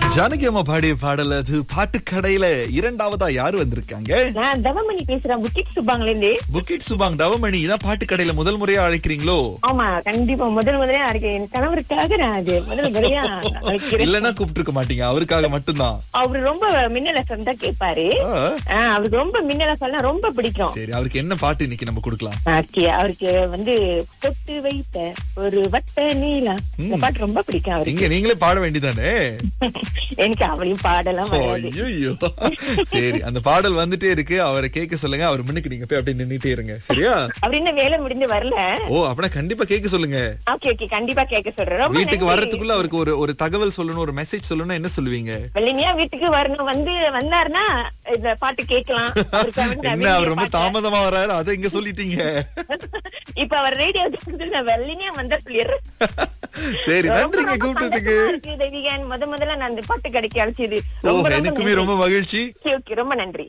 ஜானகி அம்மா பாடிய பாடல் அது பாட்டுக்கடையில இரண்டாவதா யாரு வந்திருக்காங்க நான் தவமணி பேசுறேன் புட்டிக் சுப்பாங்கல இருந்து புக்கிட் சுபாங் தவமணி இதான் பாட்டுக்கடையில முதல் முறையா அழைக்கிறீங்களோ ஆமா கண்டிப்பா முதல் முதலே இருக்கேன் என் கணவருக்காக நான் அது முதல் முறையா அழைக்கிறேன் இல்லன்னா கூப்பிட்டு இருக்க மாட்டீங்க அவருக்காக மட்டும்தான் அவரு ரொம்ப மின்னல் எஃப்எம் தான் கேட்பாரு ஆ, ஆ, அவருக்கு ரொம்ப மின்னல் எஃப்எம் ரொம்ப பிடிக்கும் சரி அவருக்கு என்ன பாட்டு இன்னைக்கு நம்ம கொடுக்கலாம் ஓகே அவருக்கு வந்து தொட்டு வைத்த ஒரு வட்ட நீலா இந்த பாட்டு ரொம்ப பிடிக்கும் அவருக்கு இங்க நீங்களே பாட வேண்டியதானே எனக்கு அவளையும் பாடலாம் வராது ஐயோ சரி அந்த பாடல் வந்துட்டே இருக்கு அவரை கேட்க சொல்லுங்க அவர் முன்னுக்கு நீங்க போய் அப்படியே நின்னுட்டே இருங்க சரியா அவர் இன்னும் வேலை முடிந்து வரல ஓ அப்படின்னா கண்டிப்பா கேட்க சொல்லுங்க ஓகே ஓகே கண்டிப்பா கேட்க சொல்றேன் ரொம்ப வீட்டுக்கு நன்றி. வர்றதுக்குள்ள அவருக்கு ஒரு ஒரு தகவல் சொல்லணும் ஒரு மெசேஜ் சொல்லணும் என்ன சொல்லுவீங்க வெள்ளினியா வீட்டுக்கு வரணும் வந்து வந்தாருன்னா இந்த பாட்டு கேட்கலாம் அவருக்கு வந்து என்ன நவீன அவர் ரொம்ப பாட்டு. தாமதமா வராரு அதை இங்க சொல்லிட்டீங்க இப்ப அவர் ரேடியோ நான் வெள்ளினியா வந்தா சொல்லிடுறேன் சரி ரொம்ப, நன்றிங்க ரொம்ப கூப்பிட்டதுக்கு சந்தோஷமா இருக்கு, தேவிகா. முத முதல்ல நான் அந்த பாட்டு கடைக்கு அழைச்சது ஓ ரொம்ப ரொம்ப எனக்குமே நன்றி. ரொம்ப மகிழ்ச்சி ஓகே, ஓகே, ரொம்ப நன்றி